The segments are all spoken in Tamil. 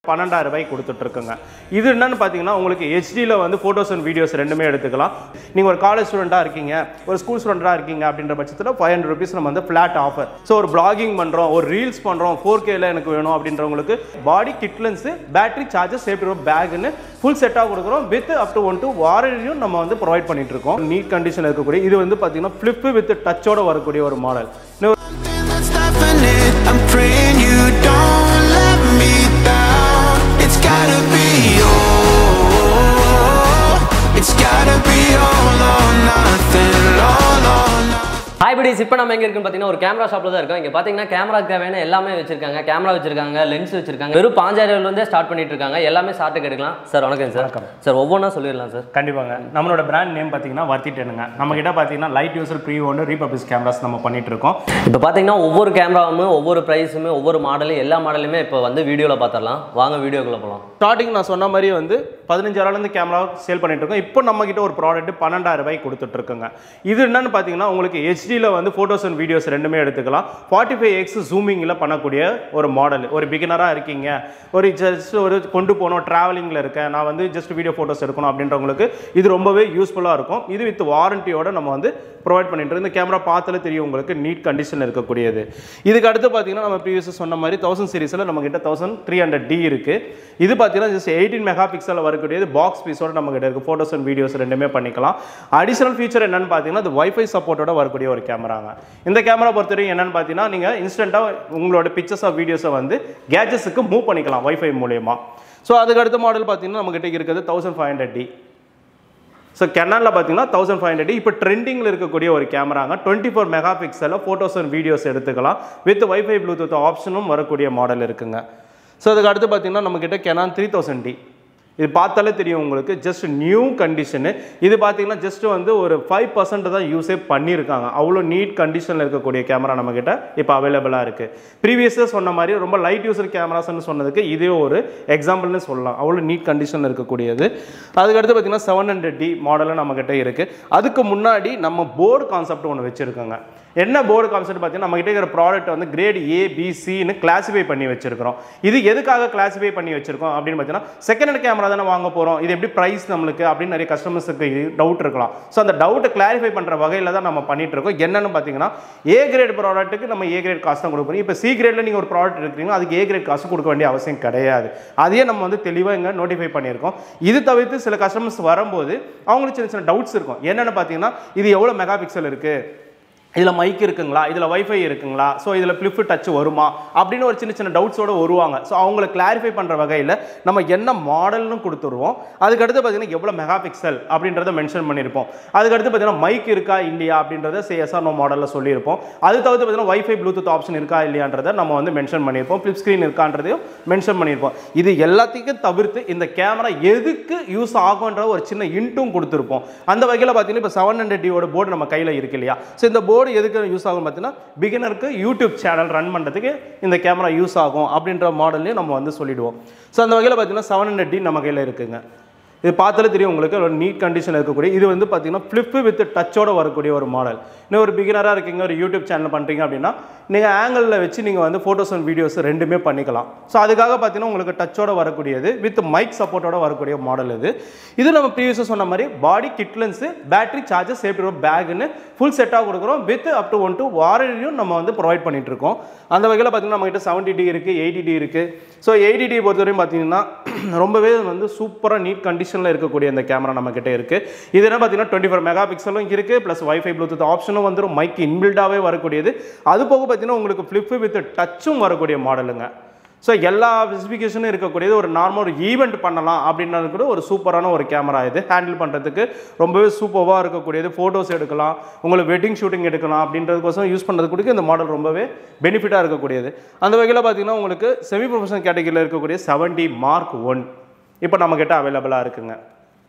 பன்னெண்டாயிரம் ரூபாய்க்கு கொடுத்துட்ருக்குங்க இது என்னன்னு பார்த்தீங்கன்னா உங்களுக்கு ஹெச்டியில் வந்து ஃபோட்டோஸ் அண்ட் வீடியோஸ் ரெண்டுமே எடுத்துக்கலாம் நீங்கள் ஒரு காலேஜ் ஸ்டூடெண்ட்டாக இருக்கீங்க ஒரு ஸ்கூல் ஸ்டூடெண்ட்டாக இருக்கீங்க அப்படின்ற பட்சத்தில் ஃபைவ் ஹண்ட்ரட் ருபீஸ் நம்ம வந்து ஃப்ளாட் ஆஃபர் ஸோ ஒரு பிளாகிங் பண்ணுறோம் ஒரு ரீல்ஸ் பண்ணுறோம் ஃபோர் கேல எனக்கு வேணும் அப்படின்றவங்களுக்கு body kit lens battery charger safety பேக்னு ஃபுல் செட்டாக கொடுக்குறோம் with up to one two வாரண்டியும் நம்ம வந்து ப்ரொவைட் பண்ணிட்டு இருக்கோம் நீட் கண்டிஷன் இருக்கக்கூடிய இது வந்து பார்த்தீங்கன்னா ஃப்ளிப்பு வித் டச்சோட வரக்கூடிய ஒரு model Something that's definite. I'm praying you don't let me down. It's gotta be all. It's gotta be all or nothing. All or nothing. Hi buddies இப்போ நம்ம எங்க இருக்குன்னு பார்த்தீங்கன்னா ஒரு கேமரா ஷாப்ல தான் இருக்கோம் இங்க பார்த்தீங்கன்னா கேமராக்கு தேவையான எல்லாமே வச்சிருக்காங்க கேமரா வச்சிருக்காங்க லென்ஸ் வச்சிருக்காங்க வெறும் பாஞ்சாயிரம் ஸ்டார்ட் பண்ணிட்டு இருக்காங்க எல்லாமே ஷார்ட்டுக்கு எடுக்கலாம் சார் வணக்கம் சார் சார் ஒவ்வொன்றா சொல்லிடலாம் சார் கண்டிப்பாங்க நம்மளோட பிராண்ட் நேம் பார்த்தீங்கன்னா வர்த்திட்டனுங்க நம்ம கிட்ட பார்த்தீங்கன்னா லைட் யூசர் ப்ரீ ஒன்று ரீபப்ளிஸ் கேமராஸ் நம்ம பண்ணிட்டு இருக்கோம் இப்போ பார்த்தீங்கன்னா ஒவ்வொரு கேமராவும் ஒவ்வொரு ப்ரைஸுமே ஒவ்வொரு மாடலும் எல்லா மாடலுமே இப்போ வந்து வீடியோவில் பார்த்துடலாம் வாங்க வீடியோக்குள்ளே போகலாம் ஸ்டார்டிங் நான் சொன்ன மாதிரி வந்து பதினஞ்சாயிரம்லேருந்து கேமரா சேல் பண்ணிட்டு இருக்கோம் இப்போ நம்ம கிட்ட ஒரு ப்ராடக்ட் பன்னெண்டாயிரம் ரூபாய்க்கு கொடுத்துட்டு இருக்குங்க இது என்னன்னு பார்த்தீங்கன்னா உங்களுக்கு ஹெச்டியில் வந்து ஃபோட்டோஸ் அண்ட் வீடியோஸ் ரெண்டுமே எடுத்துக்கலாம் ஃபார்ட்டி ஃபைவ் எக்ஸ் ஜூமிங்கில் பண்ணக்கூடிய ஒரு மாடல் ஒரு பிகினராக இருக்கீங்க ஒரு ஜஸ்ட் ஒரு கொண்டு போகணும் ட்ராவலிங்கில் இருக்கேன் நான் வந்து ஜஸ்ட் வீடியோ ஃபோட்டோஸ் எடுக்கணும் அப்படின்றவங்களுக்கு இது ரொம்பவே யூஸ்ஃபுல்லாக இருக்கும் இது வித் வாரண்டியோட நம்ம வந்து ப்ரொவைட் பண்ணிட்டு இருக்கோம். இந்த கேமரா பார்த்தாலே தெரியும் உங்களுக்கு நீட் கண்டிஷன் இருக்கக்கூடியது இதுக்கு அடுத்து பார்த்தீங்கன்னா நம்ம ப்ரீவியஸ் சொன்ன மாதிரி தௌசண்ட் சீரிஸில் நம்ம கிட்ட தௌசண்ட் த்ரீ ஹண்ட்ரட் டி இருக்குது இது பார்த்தீங்கன்னா ஜஸ்ட் எயிட்டீன் மெகா பிக்சலில் வரக்கூடியது பாக்ஸ் பீஸோட நம்ம கிட்ட இருக்குது ஃபோட்டோஸ் அண்ட் வீடியோஸ் ரெண்டுமே பண்ணிக்கலாம் அடிஷனல் ஃபீச்சர் என்னன்னு பார்த்தீங்கன்னா அது வைஃபை சப்போர்ட்டோட வரக்கூடிய ஒரு கேமராங்க இந்த கேமரா பொறுத்தவரைக்கும் என்னன்னு பார்த்தீங்கன்னா நீங்கள் இன்ஸ்டண்ட்டாக உங்களோட பிக்சர்ஸ் ஆஃப் வீடியோஸை வந்து கேஜெட்ஸுக்கு மூவ் பண்ணிக்கலாம் வைஃபை மூலயமா ஸோ அதுக்கு அடுத்த மாடல் பார்த்தீங்கன்னா நம்ம கிட்ட இருக்கிறது thousand five hundred D so கெனாலில் பார்த்தீங்கன்னா தௌசண்ட் ஃபைவ் ஹண்ட்ரட் இப்போ ட்ரெண்டிங்கில் இருக்கக்கூடிய ஒரு கேமராங்க டுவெண்ட்டி ஃபோர் மெகா பிக்சலில் ஃபோட்டோஸ் அண்ட் வீடியோஸ் எடுத்துக்கலாம் வித் வைஃபை ப்ளூடூத் ஆப்ஷனும் வரக்கூடிய மாடல் இருக்குங்க ஸோ அதுக்கு அடுத்து பார்த்தீங்கன்னா நம்மக்கிட்ட கெனான் த்ரீ தௌசண்ட் டி இது பார்த்தாலே தெரியும் உங்களுக்கு ஜஸ்ட் நியூ கண்டிஷனு இது பார்த்தீங்கன்னா ஜஸ்ட் வந்து ஒரு ஃபைவ் பர்சன்ட் தான் யூஸே பண்ணியிருக்காங்க அவ்வளோ நீட் கண்டிஷனில் இருக்கக்கூடிய கேமரா நம்மக்கிட்ட இப்போ அவைலபிளாக இருக்குது ப்ரீவியஸாக சொன்ன மாதிரி ரொம்ப லைட் யூசர் கேமராஸ்னு சொன்னதுக்கு இதே ஒரு எக்ஸாம்பிள்னு சொல்லலாம் அவ்வளோ நீட் கண்டிஷனில் இருக்கக்கூடியது அதுக்கடுத்து பார்த்தீங்கன்னா செவன் ஹண்ட்ரட் டி மாடலும் நம்மக்கிட்ட இருக்குது அதுக்கு முன்னாடி நம்ம போர்டு கான்செப்ட் ஒன்று வச்சுருக்கோங்க என்ன போர்டு கான்செப்ட் பார்த்தீங்கன்னா நம்ம கிட்ட இருக்கிற ப்ராடக்ட் வந்து கிரேட் ஏ பி சின்னு கிளாஸிஃபை பண்ணி வச்சிருக்கிறோம் இது எதுக்காக கிளாஸிஃபை பண்ணி வச்சிருக்கோம் அப்படின்னு பார்த்தீங்கன்னா செகண்ட் ஹேண்ட் கேமரா தானே வாங்க போகிறோம் இது எப்படி ப்ரைஸ் நம்மளுக்கு அப்படின்னு நிறைய கஸ்டமர்ஸுக்கு டவுட் இருக்கலாம் ஸோ அந்த டவுட்டை கிளாரிஃபை பண்ணுற வகையில் தான் நம்ம பண்ணிட்டு இருக்கோம் என்னன்னு பார்த்தீங்கன்னா ஏ கிரேட் ப்ராடக்ட்டுக்கு நம்ம ஏ கிரேட் காசு தான் கொடுப்போம் இப்போ சி கிரேடில் நீங்கள் ஒரு ப்ராடக்ட் இருக்கிறீங்க அதுக்கு ஏ கிரேட் காசு கொடுக்க வேண்டிய அவசியம் கிடையாது அதையே நம்ம வந்து தெளிவாக இங்கே நோட்டிஃபை பண்ணியிருக்கோம் இது தவிர்த்து சில கஸ்டமர்ஸ் வரும்போது அவங்களுக்கு சின்ன சின்ன டவுட்ஸ் இருக்கும் என்னென்னு பார்த்தீங்கன்னா இது எவ்வளோ மெகா பிக்சல் இருக்குது இதில் மைக் இருக்குங்களா இதில் வைஃபை இருக்குங்களா ஸோ இதில் ஃப்ளிப் டச் வருமா அப்படின்னு ஒரு சின்ன சின்ன டவுட்ஸோட வருவாங்க ஸோ அவங்கள கிளாரிஃபை பண்ணுற வகையில் நம்ம என்ன மாடல்னு கொடுத்துருவோம் அதுக்கடுத்து பார்த்தீங்கன்னா எவ்வளோ மெகா பிக்சல் அப்படின்றத மென்ஷன் பண்ணியிருப்போம் அதுக்கடுத்து பார்த்தீங்கன்னா மைக் இருக்கா இல்லையா அப்படின்றத சேஎஸ்ஆர் நம்ம மாடலில் சொல்லியிருப்போம் அது தவிர்த்து பார்த்தீங்கன்னா வைஃபை ப்ளூடூத் ஆப்ஷன் இருக்கா இல்லையான்றதை நம்ம வந்து மென்ஷன் பண்ணியிருப்போம் ஃப்ளிப் ஸ்க்ரீன் இருக்கான்றதையும் மென்ஷன் பண்ணியிருப்போம் இது எல்லாத்தையும் தவிர்த்து இந்த கேமரா எதுக்கு யூஸ் ஆகுன்ற ஒரு சின்ன இன்ட்டும் கொடுத்துருப்போம் அந்த வகையில் பார்த்தீங்கன்னா இப்போ செவன் ஹண்ட்ரட் டியோட போர்டு நம்ம கையில் இருக்கு இல்லையா ஸோ இந்த போர்டு எதுக்கு யூஸ் ஆகும் பார்த்தீங்கன்னா பிகினருக்கு யூடியூப் சேனல் ரன் பண்ணுறதுக்கு இந்த கேமரா யூஸ் ஆகும் அப்படின்ற மாடல்லையும் நம்ம வந்து சொல்லிடுவோம் ஸோ அந்த வகையில் பார்த்தீங்கன்னா செவன் ஹண்ட்ரட் டி நம்ம கையில் இருக்குங்க இது பார்த்தாலே தெரியும் உங்களுக்கு ஒரு நீட் கண்டிஷன் இருக்கக்கூடிய இது வந்து பார்த்தீங்கன்னா ஃப்ளிப்பு வித் டச்சோட வரக்கூடிய ஒரு மாடல் இன்னும் ஒரு பிகினராக இருக்கீங்க ஒரு யூடியூப் சேனல் பண்ணுறீங்க அப்படின்னா நீங்கள் ஆங்கிளில் வச்சு நீங்கள் வந்து ஃபோட்டோஸ் அண்ட் வீடியோஸ் ரெண்டுமே பண்ணிக்கலாம் ஸோ அதுக்காக பார்த்தீங்கன்னா உங்களுக்கு டச்சோட வரக்கூடியது வித் மைக் சப்போர்ட்டோட வரக்கூடிய மாடல் இது இது நம்ம ப்ரீவியஸாக சொன்ன மாதிரி body kit lens battery charger safety பேக்னு ஃபுல் செட்டாக கொடுக்குறோம் with up to one two வாரண்டியும் நம்ம வந்து ப்ரொவைட் பண்ணிட்டு இருக்கோம் அந்த வகையில் பார்த்தீங்கன்னா நம்மகிட்ட செவன்டி டி இருக்குது எயிட்டி டி இருக்குது ஸோ எயிட்டி டி பொறுத்தவரையும் பார்த்தீங்கன்னா ரொம்பவே வந்து சூப்பராக நீட் கண்டிஷனில் இருக்கக்கூடிய இந்த கேமரா நம்ம கிட்ட இருக்குது இது என்ன பார்த்தீங்கன்னா டுவெண்ட்டி ஃபோர் மெகா பிக்சலும் இருக்குது ப்ளஸ் வைஃபை ப்ளூடூத் ஆப்ஷனும் வந்துடும் மைக் இன்பில்டாகவே வரக்கூடியது அது போக பார்த்தீங்கன்னா உங்களுக்கு ஃப்ளிப்பு வித் டச்சும் வரக்கூடிய மாடலுங்க ஸோ எல்லா ஸ்பெசிஃபிகேஷனும் இருக்கக்கூடியது ஒரு நார்மல் ஒரு ஈவெண்ட் பண்ணலாம் அப்படின்றது கூட ஒரு சூப்பரான ஒரு கேமரா இது ஹேண்டில் பண்ணுறதுக்கு ரொம்பவே சூப்பராக இருக்கக்கூடியது ஃபோட்டோஸ் எடுக்கலாம் உங்களுக்கு வெட்டிங் ஷூட்டிங் எடுக்கலாம் அப்படின்றதுக்கோசம் யூஸ் பண்ணுறது கூட இந்த மாடல் ரொம்பவே பெனிஃபிட்டாக இருக்கக்கூடியது அந்த வகையில் பார்த்தீங்கன்னா உங்களுக்கு செமி ப்ரொஃபஷனல் கேட்டகரியில் இருக்கக்கூடிய செவன்டி மார்க் ஒன் இப்போ நம்மக்கிட்ட அவைலபிளாக இருக்குங்க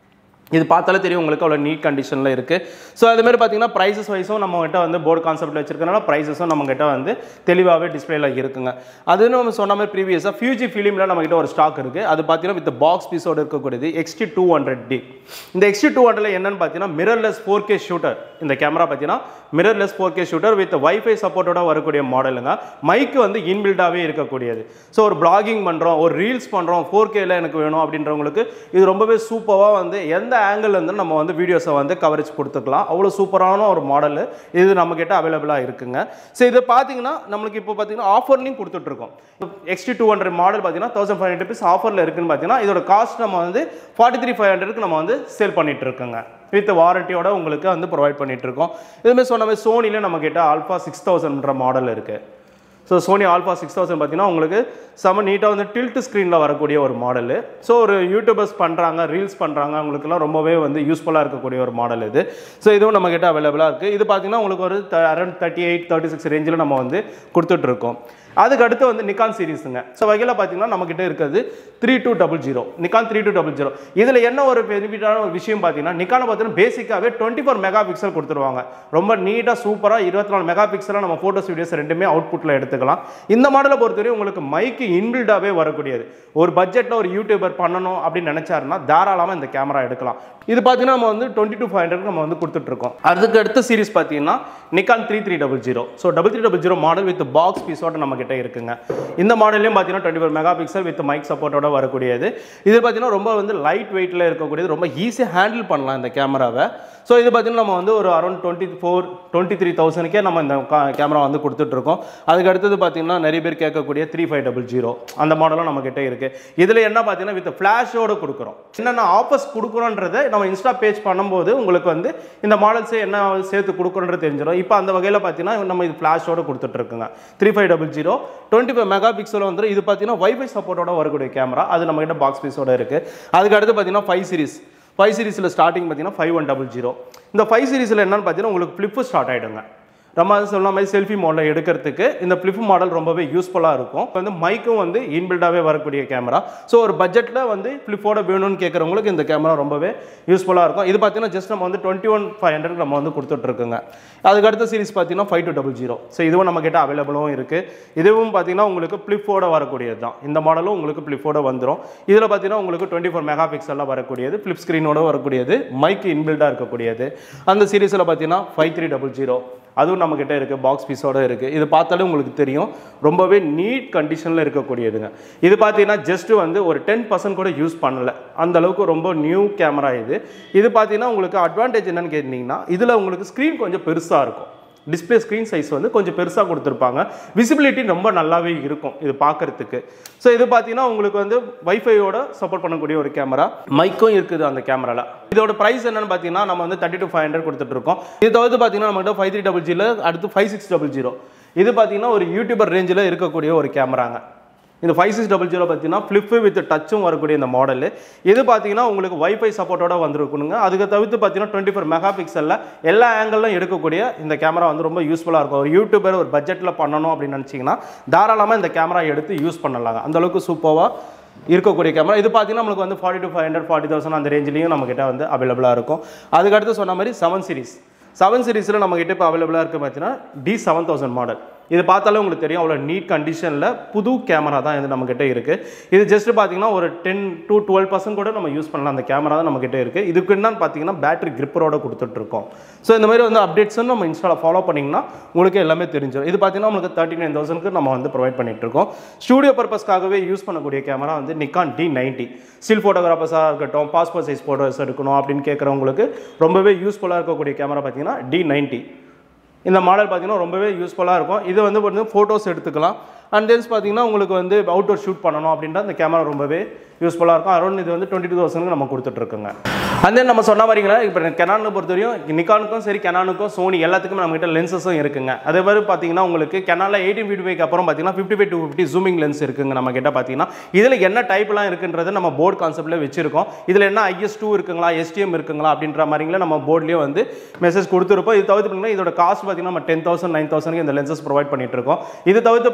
இது பார்த்தாலே தெரியும் உங்களுக்கு அவ்வளோ நீட் கண்டிஷனில் இருக்குது ஸோ அதுமாரி பார்த்தீங்கன்னா ப்ரைஸஸ் வைஸும் நம்ம கிட்ட வந்து போர்டு கான்செப்ட்டில் வச்சிருக்கனால ப்ரைஸஸும் நம்ம கிட்ட வந்து தெளிவாகவே டிஸ்பிளேல இருக்குங்க அது நம்ம சொன்ன மாதிரி ப்ரீவியஸாக ஃபியூஜி ஃபிலிமில் நம்ம கிட்ட ஒரு ஸ்டாக் இருக்குது அது பார்த்தீங்கன்னா வித் பாக்ஸ் பீஸோடு இருக்கக்கூடியது எக்ஸ்டி டூ ஹண்ட்ரட் டி இந்த எக்ஸ்டி டூ ஹண்ட்ரட்ல என்னன்னு பார்த்தீங்கன்னா மிரர்லெஸ் ஃபோர் கே ஷூட்டர் இந்த கேமரா பார்த்தீங்கன்னா mirrorless four K shooter with wifi சப்போர்ட்டோட வரக்கூடிய மாடலுங்க மைக்கு வந்து இன்பில்டாகவே இருக்கக்கூடியது ஸோ ஒரு பிளாகிங் பண்ணுறோம் ஒரு ரீல்ஸ் பண்ணுறோம் ஃபோர் கேல எனக்கு வேணும் அப்படின்றவங்களுக்கு இது ரொம்பவே சூப்பராக வந்து எந்த ஆங்கிள் இருந்து நம்ம வந்து வீடியோஸை வந்து கவரேஜ் கொடுத்துக்கலாம் அவ்வளோ சூப்பரான ஒரு மாடல் இது நம்மக்கிட்ட அவைலபிளாக இருக்குங்க ஸோ இது பார்த்தீங்கன்னா நம்மளுக்கு இப்போ பார்த்தீங்கன்னா ஆஃபர்லையும் கொடுத்துட்ருக்கோம் எக்ஸ்டி டூ ஹண்ட்ரட் மாடல் பார்த்தீங்கன்னா தௌசண்ட் ஃபைவ் ஹண்ட்ரட் ருபீஸ் ஆஃபரில் இருக்குன்னு பார்த்தீங்கன்னா இதோட காஸ்ட் நம்ம வந்து ஃபார்ட்டி த்ரீ ஃபைவ் ஹண்ட்ரடுக்கு நம்ம வந்து சேல் பண்ணிட்டு இருக்கோங்க வித் வாரண்டியோட உங்களுக்கு வந்து ப்ரொவைட் பண்ணிட்டு இருக்கோம் இதுமாதிரி சொன்ன மாதிரி சோனியில் நம்ம கிட்ட ஆல்ஃபா சிக்ஸ் தௌசண்ட்ன்ற மாடல் இருக்குது so Sony alpha six thousand பார்த்தீங்கன்னா உங்களுக்கு செம நீட்டாக வந்து டில்ட் ஸ்க்ரீனில் வரக்கூடிய ஒரு மாடலு ஸோ ஒரு யூடியூபர்ஸ் பண்ணுறாங்க ரீல்ஸ் பண்ணுறாங்க அவங்களுக்குலாம் ரொம்பவே வந்து யூஸ்ஃபுல்லாக இருக்கக்கூடிய ஒரு மாடல் இது ஸோ இதுவும் நம்ம கிட்ட அவைலபிளாக இருக்குது இது பார்த்தீங்கன்னா உங்களுக்கு ஒரு around thirty eight thirty six ரேஞ்சில் நம்ம வந்து கொடுத்துட்ருக்கோம் அதுக்கு அடுத்து வந்து நிக்கான் சீரிஸுங்க ஸோ வகையில் பார்த்தீங்கன்னா நம்மக்கிட்ட இருக்கிறது three two double zero Nikon three two double zero இதில் என்ன ஒரு பெனிஃபிட்டான ஒரு விஷயம் பார்த்தீங்கன்னா நிக்கான பார்த்தீங்கன்னா பேசிக்காகவே டுவெண்ட்டி ஃபோர் மெகா பிக்சல் கொடுத்துருவாங்க ரொம்ப நீட்டாக சூப்பராக இருபத்தி நாலு மெகா பிக்சலாக நம்ம ஃபோட்டோஸ் வீடியோஸ் ரெண்டுமே அவுட்புட்டில் எடுத்துக்கலாம் இந்த மாடலை பொறுத்தவரை உங்களுக்கு மைக்கு இன்பில்டாகவே வரக்கூடியது ஒரு பட்ஜெட்டில் ஒரு யூடியூபர் பண்ணணும் அப்படின்னு நினச்சாருன்னா தாராளமாக இந்த கேமரா எடுக்கலாம் இது பார்த்தீங்கன்னா நம்ம வந்து டுவெண்ட்டி டூ ஃபைவ் ஹண்ட்ரட் நம்ம வந்து கொடுத்துட்ருக்கோம் அதுக்கு அடுத்த சீரிஸ் பார்த்தீங்கன்னா Nikon three three double zero so double three double zero model with box பீஸோட நம்ம கிட்ட இருக்குங்க இந்த மாடல்லையும் பார்த்தீங்கன்னா twenty four mega pixel with mic சப்போர்ட்டோட வரக்கூடியது இது பார்த்தீங்கன்னா ரொம்ப வந்து லைட் வெயிட்டில் இருக்கக்கூடியது ரொம்ப ஈஸியாக ஹேண்டில் பண்ணலாம் இந்த கேமராவை ஸோ இது பார்த்தீங்கன்னா நம்ம வந்து ஒரு around twenty four twenty three தௌசண்ட்க்கே நம்ம இந்த கேமரா வந்து கொடுத்துட்ருக்கோம் அதுக்கு அடுத்தது பார்த்தீங்கன்னா நிறைய பேர் கேட்கக்கூடிய த்ரீ ஃபைவ் டபுள் ஜீரோ அந்த மாடலும் நம்ம கிட்ட இருக்குது இதில் என்ன பார்த்தீங்கன்னா வித் ஃப்ளாஷோடு கொடுக்குறோம் என்னென்ன ஆஃபர்ஸ் கொடுக்குறோன்றதை நம்ம இன்ஸ்டா பேஜ் பண்ணும்போது உங்களுக்கு வந்து இந்த மாடல்ஸே என்ன சேர்த்து கொடுக்குறோன்றது தெரிஞ்சிடும் இப்போ அந்த வகையில் பார்த்தீங்கன்னா நம்ம இது ஃப்ளாஷோட கொடுத்துட்ருக்குங்க three five double zero twenty five mega pixel வந்து இது பார்த்தீங்கன்னா வைஃபை சப்போர்ட்டோட வரக்கூடிய கேமரா அது நம்ம கிட்ட பாக்ஸ் பீஸோட இருக்குது அதுக்கு அடுத்து பார்த்தீங்கன்னா ஃபைவ் சீரிஸ் ஃபைவ் சீரிஸில் ஸ்டார்டிங் பார்த்தீங்கன்னா ஃபைவ் ஒன் டபுள் ஜீரோ இந்த ஃபைவ் சீரிஸில் என்னன்னு பார்த்தீங்கன்னா உங்களுக்கு ஃப்ளிப்பு ஸ்டார்ட் ஆகிடுங்க நம்ம அது சொன்ன மாதிரி செல்ஃபி மாடலில் எடுக்கிறதுக்கு இந்த ஃப்ளிப் மாடல் ரொம்பவே யூஸ்ஃபுல்லாக இருக்கும் இப்போ வந்து மைக்கும் வந்து இன்பில்டாகவே வரக்கூடிய கேமரா ஸோ ஒரு பட்ஜெட்டில் வந்து ஃப்ளிப்போட வேணும்னு கேட்குறவங்களுக்கு இந்த கேமரா ரொம்பவே யூஸ்ஃபுல்லாக இருக்கும் இது பார்த்தீங்கன்னா ஜஸ்ட் நம்ம வந்து டுவெண்ட்டி ஒன் ஃபைவ் ஹண்ட்ரட் நம்ம வந்து கொடுத்துட்ருக்குங்க அதுக்கு அடுத்த சீரிஸ் பார்த்தீங்கன்னா five two double zero so இதுவும் நம்ம கிட்ட அவைலபிளும் இருக்குது இதுவும் பார்த்தீங்கன்னா உங்களுக்கு ஃப்ளிப்போட வரக்கூடியது தான் இந்த மாடலும் உங்களுக்கு ஃப்ளிப்போட வந்துடும் இதில் பார்த்தீங்கன்னா உங்களுக்கு டுவெண்ட்டி ஃபோர் மெகா பிக்சலில் வரக்கூடியது ஃப்ளிப் ஸ்க்ரீனோட வரக்கூடியது மைக் இன்பில்டாக இருக்கக்கூடியது அந்த சீரிஸில் பார்த்தீங்கன்னா ஃபைவ் த்ரீ டபுள் ஜீரோ அதுவும் நம்மக்கிட்ட இருக்குது பாக்ஸ் பீஸோட இருக்குது இது பார்த்தாலே உங்களுக்கு தெரியும் ரொம்பவே நீட் கண்டிஷனில் இருக்கக்கூடியதுங்க இது பார்த்தீங்கன்னா ஜஸ்ட் வந்து ஒரு டென் பர்சன்ட் கூட யூஸ் பண்ணல அந்த அளவுக்கு ரொம்ப நியூ கேமரா இது இது பார்த்தீங்கன்னா உங்களுக்கு அட்வான்டேஜ் என்னன்னு கேட்டிங்கன்னா இதில் உங்களுக்கு ஸ்க்ரீன் கொஞ்சம் பெருசாக இருக்கும் டிஸ்பிளே ஸ்க்ரீன் சைஸ் வந்து கொஞ்சம் பெருசாக கொடுத்துருப்பாங்க விசிபிலிட்டி ரொம்ப நல்லாவே இருக்கும் இது பார்க்கறதுக்கு ஸோ இது பார்த்தீங்கன்னா உங்களுக்கு வந்து வைஃபையோட சப்போர்ட் பண்ணக்கூடிய ஒரு கேமரா மைக்கும் இருக்குது அந்த கேமராவில் இதோட ப்ரைஸ் என்னன்னு பார்த்தீங்கன்னா நம்ம வந்து தேர்ட்டி டு ஃபைவ் ஹண்ட்ரட் கொடுத்துட்ருக்கோம் இது தவிர்த்து பார்த்தீங்கன்னா நம்மகிட்ட ஃபைவ் த்ரீ டபுள் ஜியில் அடுத்து ஃபைவ் சிக்ஸ் டபுள் ஜீரோ இது பார்த்தீங்கன்னா ஒரு யூடியூபர் ரேஞ்சில் இருக்கக்கூடிய ஒரு கேமராங்க இந்த ஃபைவ் சிக்ஸ் டபுள் ஜீரோ பார்த்தீங்கன்னா ஃப்ளிப்பு வித் டச்சும் வரக்கூடிய இந்த மாடல் இது பார்த்தீங்கன்னா உங்களுக்கு வைஃபை சப்போர்ட்டோட வந்திருக்கணுங்க அதுக்கு தவிர்த்து பார்த்தீங்கன்னா டுவெண்ட்டி ஃபோர் மெகா பிக்சலில் எல்லா ஆங்கிளும் எடுக்கக்கூடிய இந்த கேமரா வந்து ரொம்ப யூஸ்ஃபுல்லாக இருக்கும் ஒரு யூடியூபர் ஒரு பட்ஜெட்டில் பண்ணணும் அப்படின்னு நினச்சிங்கன்னா தாராளமாக இந்த கேமரா எடுத்து யூஸ் பண்ணலாங்க அந்த அளவுக்கு சூப்பராக இருக்கக்கூடிய கேமரா இது பார்த்தீங்கன்னா நம்மளுக்கு வந்து forty two five hundred forty thousand அந்த ரேஞ்சிலையும் நம்மக்கிட்ட வந்து அவைலபிளாக இருக்கும் அதுக்கடுத்து சொன்ன மாதிரி செவன் சீரிஸ் செவன் சீரிஸில் நம்மக்கிட்ட இப்போ அவைலபிளாக இருக்குது பார்த்தீங்கன்னா டி செவன் தௌசண்ட் மாடல் இது பார்த்தாலே உங்களுக்கு தெரியும் அவ்வளோ நீட் கண்டிஷனில் புது கேமரா தான் இது நம்மக்கிட்ட இருக்குது இது ஜஸ்ட் பார்த்தீங்கன்னா ஒரு டென் டு டுவெல் பர்சன்ட் கூட நம்ம யூஸ் பண்ணலாம் அந்த கேமரா தான் நம்மக்கிட்ட இருக்குது இதுக்கு என்னன்னு பார்த்தீங்கன்னா பேட்டரி கிரிப்பரோட கொடுத்துட்ருக்கோம் ஸோ இந்த மாதிரி வந்து அப்டேட்ஸும் நம்ம இன்ஸ்டாவில் ஃபாலோ பண்ணிங்கன்னா உங்களுக்கு எல்லாமே தெரிஞ்சிடும் இது பார்த்தீங்கன்னா உங்களுக்கு தேர்ட்டி நைன் தௌசண்ட்க்கு நம்ம வந்து ப்ரொவைட் பண்ணிட்டு இருக்கோம் ஸ்டூடியோ பர்பஸ்க்காகவே யூஸ் பண்ணக்கூடிய கேமரா வந்து நிக்கான் டி நைன்ட்டி ஸ்டில் ஃபோட்டோகிராஃபர்ஸாக இருக்கட்டும் பாஸ்போர்ட் சைஸ் ஃபோட்டோஸ் எடுக்கணும் அப்படின்னு கேட்குறவங்களுக்கு ரொம்பவே யூஸ்ஃபுல்லாக இருக்கக்கூடிய கேமரா பார்த்தீங்கன்னா டி நைன்ட்டி இந்த மாடல் பார்த்தீங்கன்னா ரொம்பவே யூஸ்ஃபுல்லாக இருக்கும் இது வந்து பார்த்தீங்கன்னா ஃபோட்டோஸ் எடுத்துக்கலாம் அண்ட் தென்ஸ் பார்த்தீங்கன்னா உங்களுக்கு வந்து அவுட்டோர் ஷூட் பண்ணணும் அப்படின்ட்டு அந்த கேமரா ரொம்பவே யூஸ்ஃபுல்லாக இருக்கும் அரௌண்ட் இது வந்து டுவெண்ட்டி டூ தௌசண்ட்க்கு நம்ம கொடுத்துட்ருக்கோங்க அண்ட் தென் நம்ம சொன்ன மாதிரிங்களா இப்போ கெனானை பொறுத்தவரையும் நிக்கானுக்கும் சரி கெனானுக்கும் சோனி எல்லாத்துக்குமே நம்மகிட்ட லென்சஸும் இருக்குங்க அதே மாதிரி பார்த்தீங்கன்னா உங்களுக்கு கெனாலில் எயிட்டீன் ஃபிஃப்டி ஃபைவ் அப்புறம் பார்த்தீங்கன்னா fifty five two fifty zooming lens இருக்குங்க நம்ம கிட்ட பார்த்தீங்கன்னா இதில் என்ன டைப்லாம் இருக்குன்றது நம்ம போர்டு கான்செப்ட்டில் வச்சிருக்கோம் இதில் என்ன ஐஎஸ் டூ இருக்குங்களா எஸ்டிஎம் இருக்குங்களா அப்படின்ற மாதிரிங்களே நம்ம போர்ட்லேயே வந்து மெசேஜ் கொடுத்துருப்போம் இது தவிர்த்து பார்த்தீங்கன்னா இதோட காஸ்ட் பார்த்தீங்கன்னா நம்ம டென் தௌசண்ட் நைன் தௌசண்ட்க்கு இந்த லென்சஸ் ப்ரொவைட் பண்ணிட்டு இருக்கோம் இது தவிர்த்து பார்த்தீங்கன்னா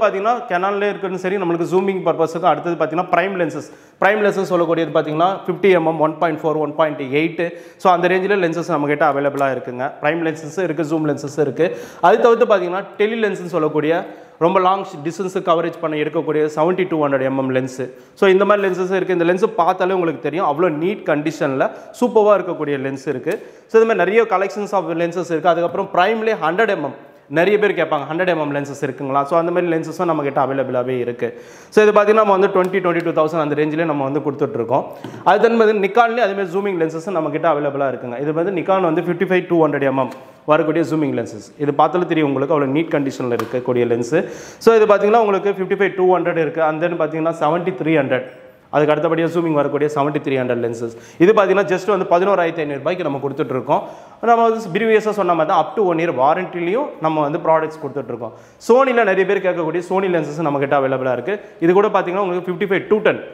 கெனான்லேயே இருக்கிறது சரி நம்மளுக்கு ஜூமிங் பர்பஸுக்கும் அடுத்தது பார்த்தீங்கன்னா ப்ரைம் லென்சஸ் ப்ரைம் லென்சஸ் சொல்லக்கூடியது பார்த்தீங்கன்னா fifty MM one point four one point eight so அந்த ரேஞ்சில் லென்சஸ் நம்மகிட்ட அவைலபிளாக இருக்குங்க ப்ரைம் லென்சஸ் இருக்குது ஜூம் லென்சஸ் இருக்குது அது தவிர்த்து பார்த்தீங்கன்னா டெலி லென்ஸ்னு சொல்லக்கூடிய ரொம்ப லாங் டிஸ்டன்ஸு கவரேஜ் பண்ண இருக்கக்கூடிய seventy two hundred MM lens so இந்த மாதிரி லென்சஸ் இருக்குது இந்த லென்ஸு பார்த்தாலே உங்களுக்கு தெரியும் அவ்வளோ நீட் கண்டிஷனில் சூப்பராக இருக்கக்கூடிய லென்ஸ் இருக்குது ஸோ இது மாதிரி நிறைய கலெக்ஷன்ஸ் ஆஃப் லென்சஸ் இருக்குது அதுக்கப்புறம் ப்ரைம்லேயே ஹண்ட்ரட் எம்எம் நிறைய பேர் கேட்பாங்க ஹண்ட்ரட் எம்எம் லென்சஸ் இருக்குங்களா ஸோ அந்த மாதிரி லென்சஸும் நம்மகிட்ட அவைலபிளாகவே இருக்குது ஸோ இது பார்த்தீங்கன்னா நம்ம வந்து டுவெண்ட்டி டுவெண்ட்டி டூ தௌசண்ட் அந்த ரேஞ்சிலே நம்ம வந்து கொடுத்துட்ருக்கோம் அது தன் வந்து நிக்கான்லேயே அதேமாதிரி ஜூமிங் லென்சஸ் நம்மகிட்ட அவைலபிளாக இருக்குங்க இது வந்து நிக்கான் வந்து fifty five two hundred MM வரக்கூடிய ஜூமிங் லென்சஸ் இது பார்த்தாலும் தெரியும் உங்களுக்கு அவ்வளோ நீட் கண்டிஷனில் இருக்கக்கூடிய லென்ஸு ஸோ இது பார்த்தீங்கன்னா உங்களுக்கு ஃபிஃப்டி ஃபைவ் டூ ஹண்ட்ரட் இருக்குது and then பார்த்தீங்கன்னா செவன்ட்டி த்ரீ ஹண்ட்ரட் அதுக்கு அடுத்தபடியாக ஜூமிங் வரக்கூடிய செவன்ட்டி த்ரீ ஹண்ட்ரட் லென்சஸ் இது பார்த்தீங்கன்னா ஜஸ்ட் வந்து பதினோராயிரத்தி ஐநூறுபாய்க்கு நம்ம கொடுத்துட்ருக்கோம் நம்ம வந்து ப்ரீவியஸாக சொன்ன மாதிரி தான் அப் டு ஒன் இயர் வாரண்டிலையும் நம்ம வந்து ப்ராடக்ட்ஸ் கொடுத்துட்ருக்கோம் சோனியில் நிறைய பேர் கேட்கக்கூடிய சோனி லென்சஸ் நம்மக்கிட்ட அவைலபிளாக இருக்குது இது கூட பார்த்தீங்கன்னா உங்களுக்கு fifty five two ten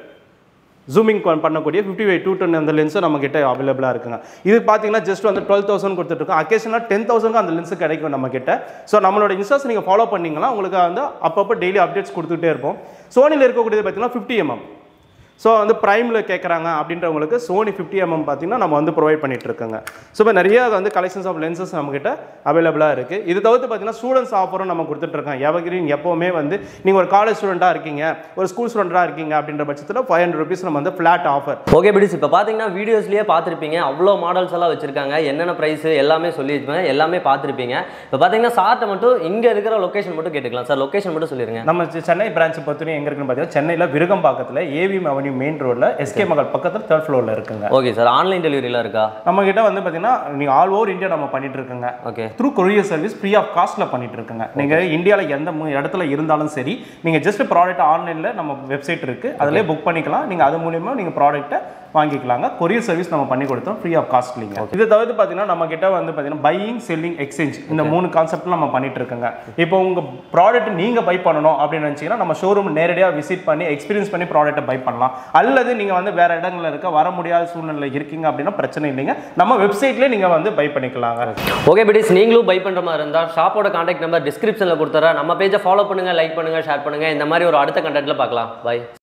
zooming பண்ணக்கூடிய ஃபிஃப்டி ஃபைவ் டூ டென் அந்த லென்ஸும் நம்ம கிட்ட அவைலபிளாக இருக்குங்க இது பார்த்தீங்கன்னா ஜஸ்ட் வந்து டுவெல் தௌசண்ட் கொடுத்துட்ருக்கோம் அக்கேஷனாக டென் தௌசண்ட்க்கு அந்த லென்ஸ் கிடைக்கும் நம்ம கிட்ட ஸோ நம்மளோட இன்ஸ்டாஸ் நீங்கள் ஃபாலோ பண்ணீங்கன்னா உங்களுக்கு வந்து அப்பப்போ டெய்லி அப்டேட்ஸ் கொடுத்துட்டே இருப்போம் சோனியில் இருக்கக்கூடியது பார்த்தீங்கன்னா ஃபிஃப்டி எம்எம் ஸோ வந்து ப்ரைமில் கேட்குறாங்க அப்படின்றவங்களுக்கு சோனி ஃபிஃப்டி எம்எம் பார்த்தீங்கன்னா நம்ம வந்து ப்ரொவைட் பண்ணிட்டு இருக்கோங்க ஸோ இப்போ நிறைய வந்து கலெக்ஷன்ஸ் ஆஃப் லென்சஸ் நம்மக்கிட்ட அவைலபிளாக இருக்குது இது தவிர்த்து பார்த்தீங்கன்னா ஸ்டூடெண்ட்ஸ் ஆஃபரும் நம்ம கொடுத்துட்ருக்கோம் எவகிரீன் எப்போவுமே வந்து நீங்கள் ஒரு காலேஜ் ஸ்டூடெண்ட்டாக இருக்கீங்க ஒரு ஸ்கூல் ஸ்டூடெண்ட்டாக இருக்கீங்க அப்படின்ற பட்சத்தில் ஃபைவ் ஹண்ட்ரட் ருபீஸ் நம்ம வந்து ஃப்ளாட் ஆஃபர் ஓகே பிடிஸ் இப்போ பார்த்தீங்கன்னா வீடியோஸ்லேயே பார்த்துருப்பீங்க அவ்வளோ மாடல்ஸ் எல்லாம் வச்சிருக்காங்க என்னென்ன ப்ரைஸ் எல்லாமே சொல்லியிருப்பேன் எல்லாமே பார்த்துருப்பீங்க இப்போ பார்த்தீங்கன்னா சார்ட்டை மட்டும் இங்கே இருக்கிற லொக்கேஷன் மட்டும் கேட்டுக்கலாம் சார் லொக்கேஷன் மட்டும் சொல்லிடுங்க நம்ம செ- சென்னை பிரான்ச் பொறுத்தவரைக்கும் எங்கே இருக்குன்னு பார்த்தீங்கன்னா சென்னையில் விருகம்பாக்கத்தில் ஏவிஎம் அவென்யூ மெயின் ரோட்டில் எஸ்கே மகள் பக்கத்தில் தேர்ட் ஃப்ளோரில் இருக்குங்க ஓகே சார் ஆன்லைன் டெலிவரிலாம் இருக்கா நம்ம கிட்ட வந்து பார்த்தீங்கன்னா நீங்கள் ஆல் ஓவர் இந்தியா நம்ம பண்ணிட்டு இருக்கோங்க okay through courier service free of காஸ்ட்டில் பண்ணிட்டு இருக்குங்க நீங்கள் இந்தியாவில் எந்த மு- இடத்துல இருந்தாலும் சரி நீங்கள் ஜஸ்ட் ப்ராடக்ட் ஆன்லைனில் நம்ம வெப்சைட் இருக்குது அதிலே புக் பண்ணிக்கலாம் நீங்கள் அது மூலியமாக நீங்கள் ப்ராடக்ட்டை வாங்கிக்கலாங்க கொரியர் சர்வீஸ் நம்ம பண்ணி கொடுத்தோம் ஃப்ரீ ஆஃப் காஸ்ட்லிங்க இதை தவிர்த்து பார்த்தீங்கன்னா நம்ம கிட்ட வந்து பார்த்தீங்கன்னா பையிங் செல்லிங் எக்ஸ்சேஞ்ச் இந்த மூணு கான்செப்ட்ல நம்ம பண்ணிட்டு இருக்கோங்க இப்போ உங்கள் ப்ராடக்ட் நீங்கள் பை பண்ணணும் அப்படின்னு நினச்சிங்கன்னா நம்ம ஷோரூம் நேரடியாக விசிட் பண்ணி எக்ஸ்பீரியன்ஸ் பண்ணி ப்ராடக்ட்டை பை பண்ணலாம் அல்லது நீங்கள் வந்து வேற இடங்கள்ல இருக்க வர முடியாத சூழ்நிலை இருக்கீங்க அப்படின்னா பிரச்சனை இல்லைங்க நம்ம வெப்சைட்லேயே நீங்கள் வந்து பை பண்ணிக்கலாங்க ஓகே பிடிஸ் நீங்களும் பை பண்ணுற மாதிரி இருந்தால் ஷாப்போட காண்டாக்ட் நம்பர் டிஸ்கிரிப்ஷனில் கொடுத்துறேன் நம்ம பேஜை ஃபாலோ பண்ணுங்கள் லைக் பண்ணுங்கள் ஷேர் பண்ணுங்கள் இந்த மாதிரி ஒரு அடுத்த கண்டென்ட்டில் பார்க்கலாம் பை